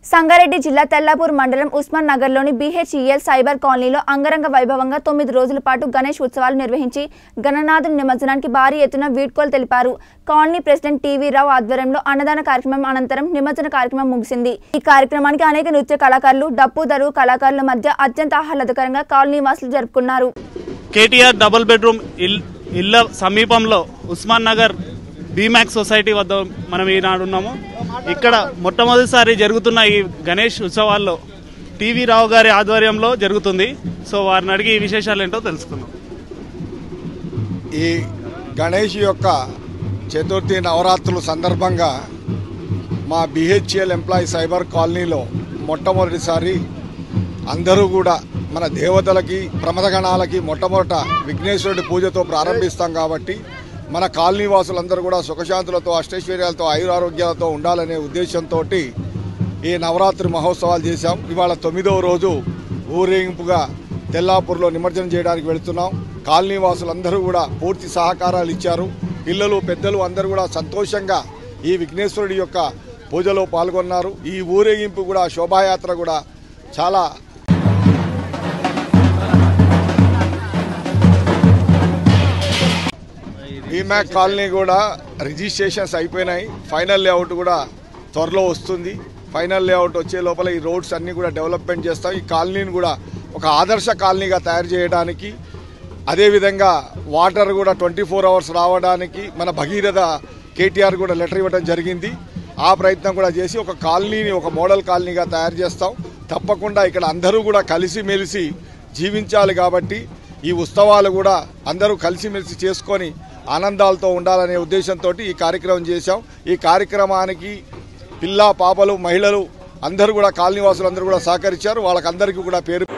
సంగారెడ్డి జిల్లా తెల్లాపూర్ మండలం ఉస్మాన్ నగర్లోని బీహెచ్ఈఎల్ సైబర్ కాలనీలో అంగరంగ వైభవంగా తొమ్మిది రోజుల పాటు గణేష్ ఉత్సవాలు నిర్వహించి గణనాథుని నిమజ్జనానికి భారీ ఎత్తున వీడ్కోలు తెలిపారు కాలనీ ప్రెసిడెంట్ టీవీ రావు ఆధ్వర్యంలో అన్నదాన కార్యక్రమం అనంతరం నిమజ్జన కార్యక్రమం ముగిసింది ఈ కార్యక్రమానికి అనేక నృత్య కళాకారులు డప్పు దరువు కళాకారుల మధ్య అత్యంత ఆహ్లాదకరంగా కాలనీ వాసులు జరుపుకున్నారు కేటీఆర్ డబుల్ బెడ్రూమ్ ఇల్ ఇళ్ళ సమీపంలో ఉస్మాన్ నగర్ బీమాక్స్ సొసైటీ వద్ద మనం ఈనాడు ఉన్నాము ఇక్కడ మొట్టమొదటిసారి జరుగుతున్న ఈ గణేష్ ఉత్సవాల్లో టీవీ రావు గారి ఆధ్వర్యంలో జరుగుతుంది సో వారిని అడిగి ఈ విశేషాలు ఏంటో తెలుసుకుందాం ఈ గణేష్ యొక్క చతుర్థి నవరాత్రుల సందర్భంగా మా బిహెచ్ఎల్ ఎంప్లాయీ సైబర్ కాలనీలో మొట్టమొదటిసారి అందరూ కూడా మన దేవతలకి ప్రమదగణాలకి మొట్టమొదట విఘ్నేశ్వరుడి పూజతో ప్రారంభిస్తాం కాబట్టి మన కాలనీ వాసులందరూ కూడా సుఖశాంతులతో అష్టైశ్వర్యాలతో ఆయురారోగ్యాలతో ఉండాలనే ఉద్దేశంతో ఈ నవరాత్రి మహోత్సవాలు చేశాం ఇవాళ తొమ్మిదవ రోజు ఊరేగింపుగా తెల్లాపూర్లో నిమజ్జనం చేయడానికి వెళుతున్నాం కాలనీ వాసులందరూ కూడా పూర్తి సహకారాలు ఇచ్చారు పిల్లలు పెద్దలు అందరూ కూడా సంతోషంగా ఈ విఘ్నేశ్వరుడి యొక్క పూజలో పాల్గొన్నారు ఈ ఊరేగింపు కూడా శోభాయాత్ర కూడా చాలా ఈమాక్ కాలనీ కూడా రిజిస్ట్రేషన్స్ అయిపోయినాయి ఫైనల్ లేఅవుట్ కూడా త్వరలో వస్తుంది ఫైనల్ లేఅవుట్ వచ్చే లోపల ఈ రోడ్స్ అన్నీ కూడా డెవలప్మెంట్ చేస్తాం ఈ కాలనీని కూడా ఒక ఆదర్శ కాలనీగా తయారు చేయడానికి అదేవిధంగా వాటర్ కూడా ట్వంటీ ఫోర్ అవర్స్ రావడానికి మన భగీరథ కేటీఆర్ కూడా లెటర్ ఇవ్వడం జరిగింది ఆ ప్రయత్నం కూడా చేసి ఒక కాలనీని ఒక మోడల్ కాలనీగా తయారు చేస్తాం తప్పకుండా ఇక్కడ అందరూ కూడా కలిసిమెలిసి జీవించాలి కాబట్టి ఈ ఉత్సవాలు కూడా అందరూ కలిసిమెలిసి చేసుకొని ఆనందాలతో ఉండాలనే ఉద్దేశంతో ఈ కార్యక్రమం చేశాం ఈ కార్యక్రమానికి పిల్ల పాపలు మహిళలు అందరూ కూడా కాలనీవాసులు అందరూ కూడా సహకరించారు వాళ్ళకందరికీ కూడా పేరు